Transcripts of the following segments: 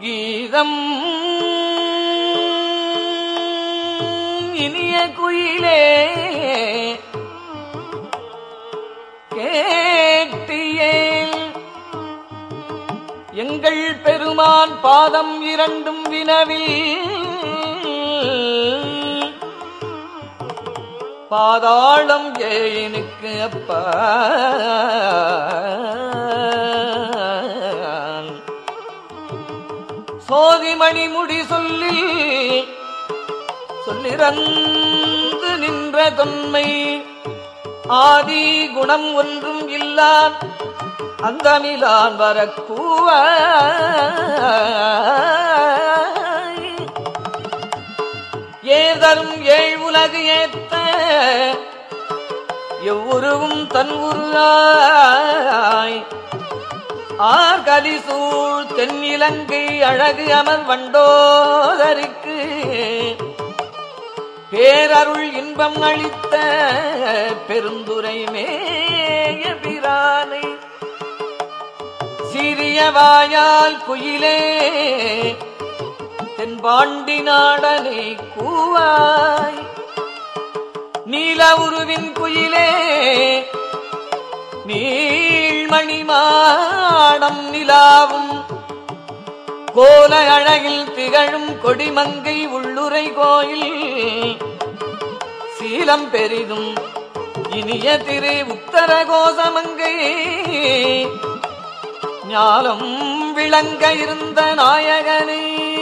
கீதம் இனிய குயிலே கேட்டியேல் எங்கள் பெருமான் பாதம் இரண்டும் வினவில் பாதாளம் ஏனுக்கு அப்பா சோதிமணி முடி சொல்லி சொல்லிறந்து நின்ற தொன்மை ஆதி குணம் ஒன்றும் இல்லான் அந்தமிலான் வரக்கூவ ஏதரும் ஏழ் உலகு ஏத்த எவ்வுருவும் தன் உருவாய் ஆர்கலிசூழ் தென்னிலங்கை அழகு அமர் வண்டோதருக்கு பேரருள் இன்பம் அளித்த பெருந்துரை மேய பிரானை சிறிய வாயால் குயிலே தென்பாண்டி நாடனை கூவாய் நீல உருவின் குயிலே நீள்மணி மாடம் நிலாவும் கோல அழகில் திகழும் கொடிமங்கை உள்ளுரை கோயில் சீலம் பெரிதும் இனிய திரு உத்தர கோசமங்கை ஞாலம் விளங்க இருந்த நாயகனே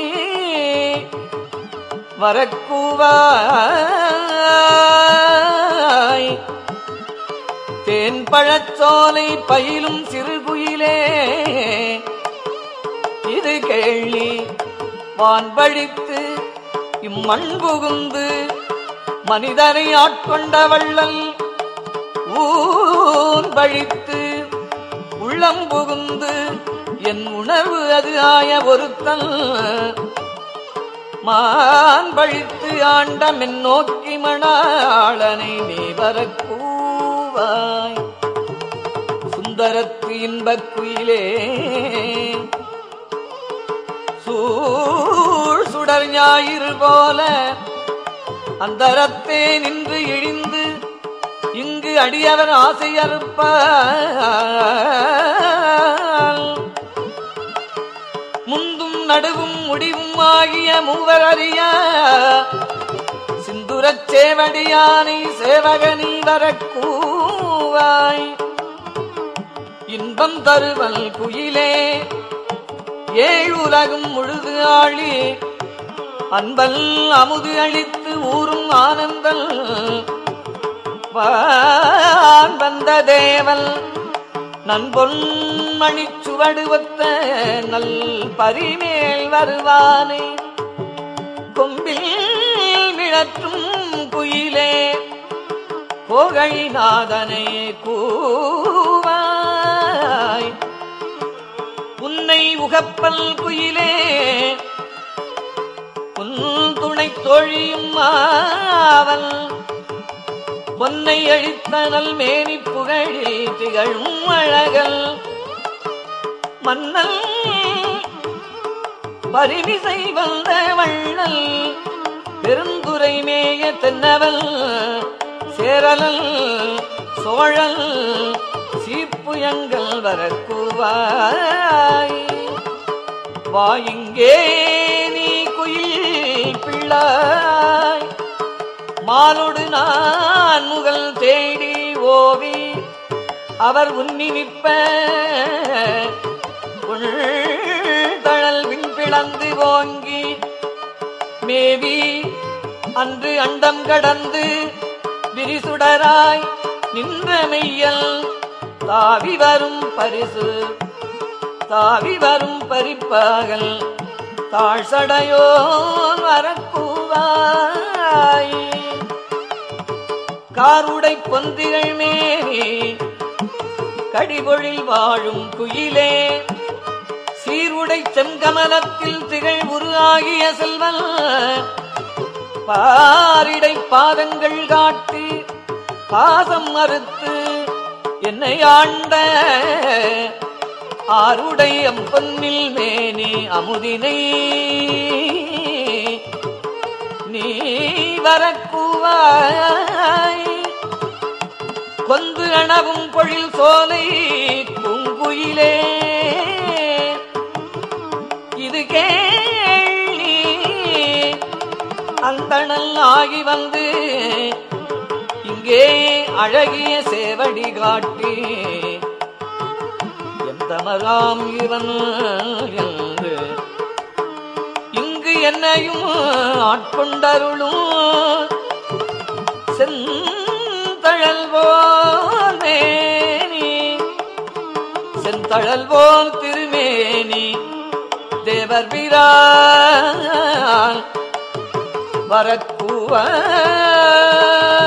வரக்கூவாய் தேன் பழச்சோலை பயிலும் சிறுகுயிலே இது கேள்வி வான்பழித்து இம்மண் புகுந்து மனிதனை ஆட்கொண்ட வள்ளல் ஊன் பழித்து உள்ளம் புகுந்து என் உணர்வு அது ஆய ஒருத்தல் மான் பழித்து ஆண்ட நோக்கி மணாளனை நீ வரக்கூவாய் சுந்தரத்து இன்பக் குயிலே சூழ் சுடர் ஞாயிறு போல அந்தரத்தே நின்று இழிந்து இங்கு அடியவர் ஆசை அறுப்பால் முந்தும் நடுவும் முடிவும் ஆகிய மூவர் அறிய சிந்துரச் சேவடியானை சேவகனி வரக்கூவாய் இன்பம் தருவல் குயிலே ஏழு உலகும் முழுது ஆழி அன்பல் அமுது அளித்து ஊரும் ஆனந்தல் வான் வந்த தேவல் நன்பொன்மணி சுவடுவத்த நல் பரிமேல் வருவானே கொம்பில் மிழற்றும் குயிலே கோகைநாதனை கூவாய் உன்னை உகப்பல் குயிலே உன் துணை தோழியும் ஆவல் பொன்னை அழித்தனல் மேனி புகழி திகழும் அழகல் மன்னல் பரிமிசை வந்த வள்ளல் பெருந்துரை மேய தென்னவல் சேரலல் சோழல் சீப்புயங்கள் வரக்கூவாய் வாயிங்கே நீ குயில் பிள்ளாய் மாலோடு நான் முகல் தேடி ஓவி அவர் உன்னி நிற்ப தழல் விண்பிளந்து ஓங்கி மேவி அன்று அண்டம் கடந்து விரிசுடராய் நின்ற மெய்யல் தாவி வரும் பரிசு தாவி வரும் பரிப்பாகல் தாழ்சடையோ வரக்கூவாய் காருடை பொந்திகள் மேனி கடிபொழில் வாழும் குயிலே சீருடை செங்கமலத்தில் திகழ் உரு ஆகிய செல்வல் பாரிடை பாதங்கள் காட்டி பாதம் மறுத்து என்னை ஆண்ட ஆருடைய பொன்னில் மேனி அமுதினை நீ வரக்குவாய் கொந்து அணவும் பொழில் சோலை பூங்குயிலே இது கேள்வி அந்தணல் ஆகி வந்து இங்கே அழகிய சேவடி காட்டி எந்தமராம் இவன் என்று இங்கு என்னையும் ஆட்கொண்டருளும் செந்தழல் போல் மேனி செந்தழல் போல் திருமேனி தேவர் வீரான் வரக்குவ